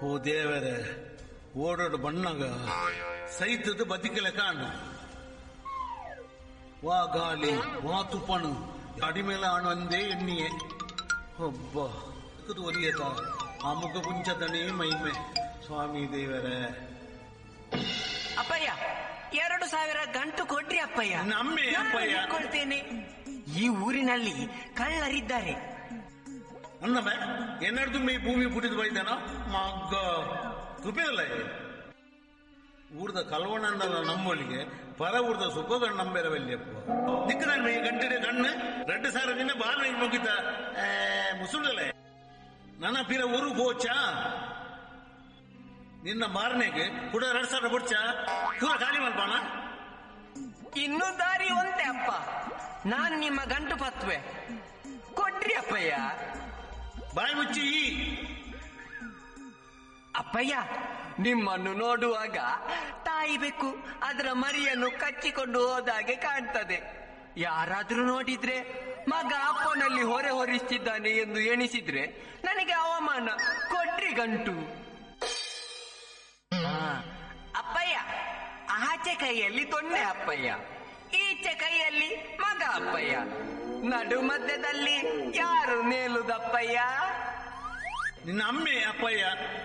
ಓ ದೇವರೇ ಓಡೋಡು ಬಣ್ಣಗ ಸೈತದ ಬದುಕಲೆ ಕಾಣು ವಾ ಗಾಲಿ ವಾ ತುಪ್ಪಣು ಅಡಿಮೇಲೆ ಆಣು ಅಂದೇ ಎಣ್ಣಿಯೇ ಒಬ್ಬ ಇದು ಒಲಿಯತ ಆ ಮುಖ ಪುಂಚದನೇ ಮೈಮೆ ಸ್ವಾಮಿ ದೇವರೇ ಅಪ್ಪಯ್ಯ ಎರಡು ಸಾವಿರ ಗಂಟು ಕೊಡ್ರಿ ಅಪ್ಪಯ್ಯ ನಮ್ಮೆ ಅಪ್ಪಯ್ಯ. ನಾನು ಕೊಡ್ತೇನೆ ಈ ಊರಿನಲ್ಲಿ ಕಳ್ಳರಿದ್ದಾರೆ ಅನ್ನಬೆ ಎನ್ನಡ್ದು ಮೇ ಭೂಮಿ ಪುಟ್ಟಿದ್ ಬೈದಾನ ಮಗ್ಗ ತುಪಿದಲ್ಲ ಊರ್ದ ಕಲ್ವಣ್ಣಂಡಲ ನಮ್ಮೊಳಿಗೆ ಪರ ಊರ್ದ ಸುಖಗಣ್ಣ ನಂಬೇರವಲ್ಲಿಯಪ್ಪ ದಿಕ್ಕದ ಮೇ ಗಂಟೆ ಕಣ್ಣು ரெண்டு ಸಾವಿರ ದಿನ ಬಾರ ಮುಗಿತ ಮುಸುಳಲೆ ನನ್ನ ಪಿರ ಊರು ಹೋಚ ನಿನ್ನ ಮಾರನೆಗೆ ಕೂಡ ಎರಡ್ ಸಾವಿರ ಕೊಡ್ಚ ಪೂರ ಖಾಲಿ ಮಲ್ಪಾನ ಇನ್ನೂ ದಾರಿ ಒಂದೇ ಅಪ್ಪ ನಾನು ನಿಮ್ಮ ಗಂಟು ಪತ್ವೆ ಕೊಡ್ರಿ ಅಪ್ಪಯ್ಯ ಬಾಯಿ ಮುಚ್ಚಿ ಈ ಅಪ್ಪಯ್ಯ ನಿಮ್ಮನ್ನು ನೋಡುವಾಗ ತಾಯಿ ಬೆಕ್ಕು ಅದರ ಮರಿಯನ್ನು ಕಚ್ಚಿಕೊಂಡು ಹೋದಾಗೆ ಕಾಣ್ತದೆ ಯಾರಾದ್ರೂ ನೋಡಿದ್ರೆ ಮಗ ಅಪ್ಪನಲ್ಲಿ ಹೊರೆ ಹೊರಿಸ್ತಿದ್ದಾನೆ ಎಂದು ಎಣಿಸಿದ್ರೆ ನನಗೆ ಅವಮಾನ ಕೊಡ್ರಿ ಗಂಟು ಆ, ಅಪ್ಪಯ್ಯ ಆಚೆ ಕೈಯಲ್ಲಿ ತೊಂಡೆ ಅಪ್ಪಯ್ಯ ಈಚೆ ಕೈಯಲ್ಲಿ ಮಗ ಅಪ್ಪಯ್ಯ ನಡು ಮಧ್ಯದಲ್ಲಿ ಯಾರು ಮೇಲುದಪ್ಪಯ್ಯ ನಿನ್ನ ಅಮ್ಮೆ ಅಪ್ಪಯ್ಯ